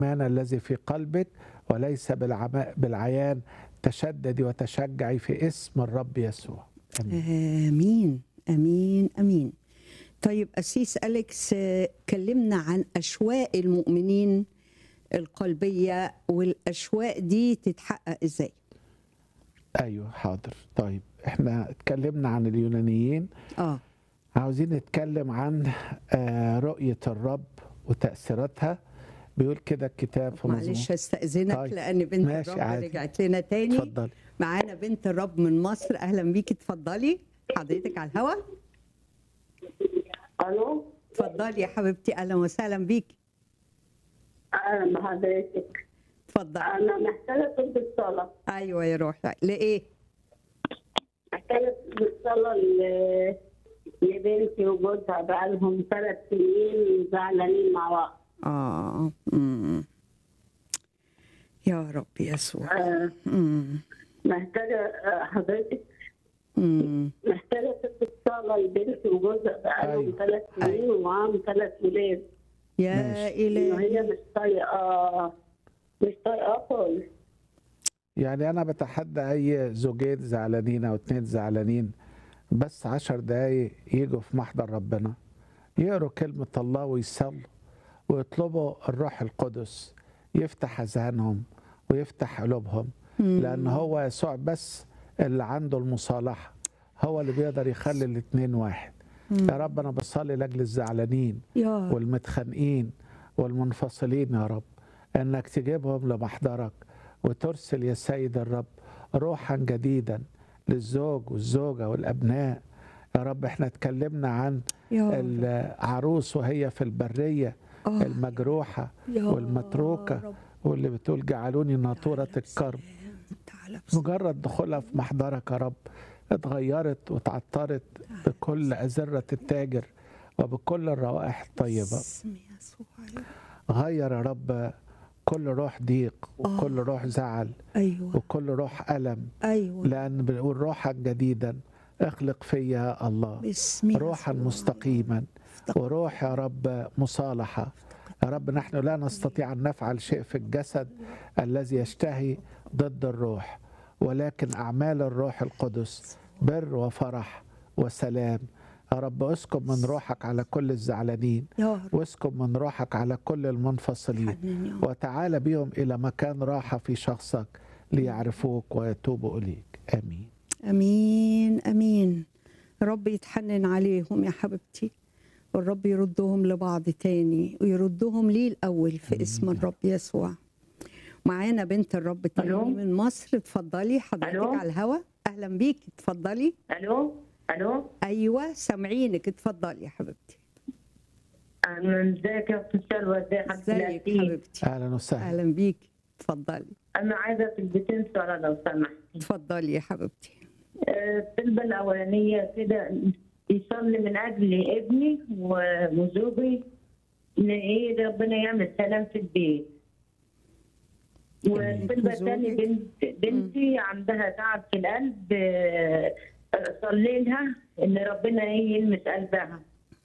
الإيمان الذي في قلبك وليس بالعماء بالعيان تشددي وتشجعي في اسم الرب يسوع آمين. امين امين امين طيب اسيس اليكس آه، كلمنا عن اشواق المؤمنين القلبيه والاشواق دي تتحقق ازاي أيوه حاضر طيب احنا اتكلمنا عن اليونانيين اه عاوزين نتكلم عن آه، رؤية الرب وتأثيراتها بيقول كده الكتاب في مزمور معلش استاذنك طيب. لان بنت ماشي، الرب عادي. رجعت لنا تاني اتفضلي معانا بنت الرب من مصر اهلا بيكي اتفضلي حضرتك على الهوا الو اتفضلي يا حبيبتي اهلا وسهلا بيكي اهلا بحضرتك اتفضلي انا محتاجه طب الصلاه ايوه يا روحي لايه محتاجه طب الصلاه ل- لبنتي وجوزها بقالهم ثلاث سنين زعلانين مع بعض اه أمم. يا رب يسوع آه، أمم. محتاجه آه، حضرتك أمم. محتاجه طب الصلاه لبنتي وجوزها بقالهم أيوة. ثلاث سنين ومعاهم ثلاث ولاد يا ماشي. إنه الهي هي مش طايقه مش طايقه خالص يعني أنا بتحدى أي زوجين زعلانين أو اتنين زعلانين بس عشر دقايق يجوا في محضر ربنا يقروا كلمة الله ويصلوا ويطلبوا الروح القدس يفتح أذهانهم ويفتح قلوبهم لأن هو يسوع بس اللي عنده المصالحة هو اللي بيقدر يخلي الاتنين واحد يا رب أنا بصلي لأجل الزعلانين يا والمتخانقين والمنفصلين يا رب انك تجيبهم لمحضرك وترسل يا سيد الرب روحا جديدا للزوج والزوجه والابناء يا رب احنا اتكلمنا عن يا العروس وهي في البريه آه. المجروحه يا والمتروكه رب. واللي بتقول جعلوني ناطوره الكرب تعالى بس. مجرد دخولها في محضرك يا رب اتغيرت وتعطرت بكل أزرة التاجر وبكل الروائح الطيبة باسم يسوع غير يا رب كل روح ضيق وكل روح زعل ايوه وكل روح ألم ايوه لأن بنقول روحا جديدا اخلق فيا يا الله باسم روحا يسوع. مستقيما افتقد. وروح يا رب مصالحة يا رب نحن لا نستطيع أن نفعل شيء في الجسد الذي يشتهي ضد الروح ولكن أعمال الروح القدس بر وفرح وسلام يا رب اسكب من روحك على كل الزعلانين يا رب واسكب من روحك على كل المنفصلين حنن يا رب. وتعال بهم إلى مكان راحة في شخصك ليعرفوك ويتوبوا إليك آمين امين امين رب يتحنن عليهم يا حبيبتي والرب يردهم لبعض تاني ويردهم ليه الاول في اسم الرب يسوع معانا بنت الرب تاني ألو؟ من مصر اتفضلي حضرتك ألو؟ على الهوا اهلا بيك اتفضلي الو الو ايوه سامعينك اتفضلي يا حبيبتي انا ازيك يا استاذ سلوى ازي حضرتك ازيك حبيبتي أهلا وسهلا اهلا بيك اتفضلي انا عايزه كلمتين صلاه لو سمحت اتفضلي يا حبيبتي آه، الطلبه الاولانيه كده يصلي من اجل ابني و- وزوجي ان ايه ربنا يعمل سلام في البيت والطلبه الثانيه وزوجك؟ بنت بنتي عندها تعب في القلب آه، صلي لها ان ربنا ايه يلمس قلبها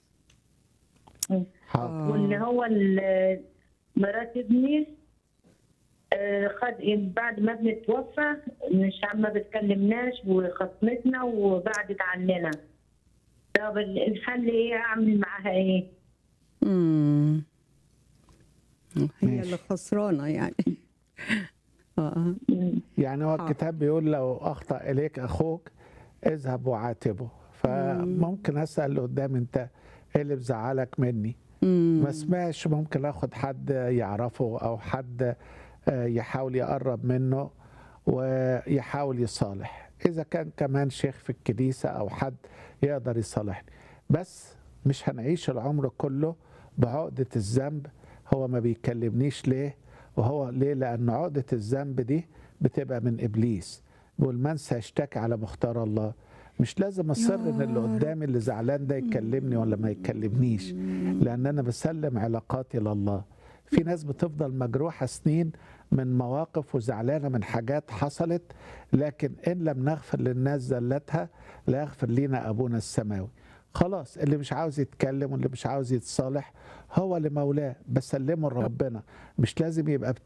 حاضر وان هو ال- مرات ابني آه، خد بعد ما ابني توفى مش ما بتكلمناش وخصمتنا وبعدت عننا طب ال- الحل ايه اعمل معاها ايه؟ امم هي ماشي. اللي خسرانه يعني اه مم. يعني هو حاضر. الكتاب بيقول لو أخطأ إليك أخوك اذهب وعاتبه فممكن أسأل اللي قدام أنت إيه اللي بزعلك مني امم ما اسمعش ممكن اخد حد يعرفه او حد آه، يحاول يقرب منه ويحاول يصالح اذا كان كمان شيخ في الكنيسه او حد يقدر يصالحني بس مش هنعيش العمر كله بعقده الذنب هو ما بيكلمنيش ليه وهو ليه لان عقده الذنب دي بتبقى من ابليس بيقول من سيشتكي على مختار الله مش لازم اصر ان اللي قدامي اللي زعلان ده يكلمني ولا ما يكلمنيش لان انا بسلم علاقاتي لله في ناس بتفضل مجروحه سنين من مواقف وزعلانه من حاجات حصلت لكن ان لم نغفر للناس زلتها لا يغفر لنا ابونا السماوي خلاص اللي مش عاوز يتكلم واللي مش عاوز يتصالح هو لمولاه بسلمه لربنا مش لازم يبقى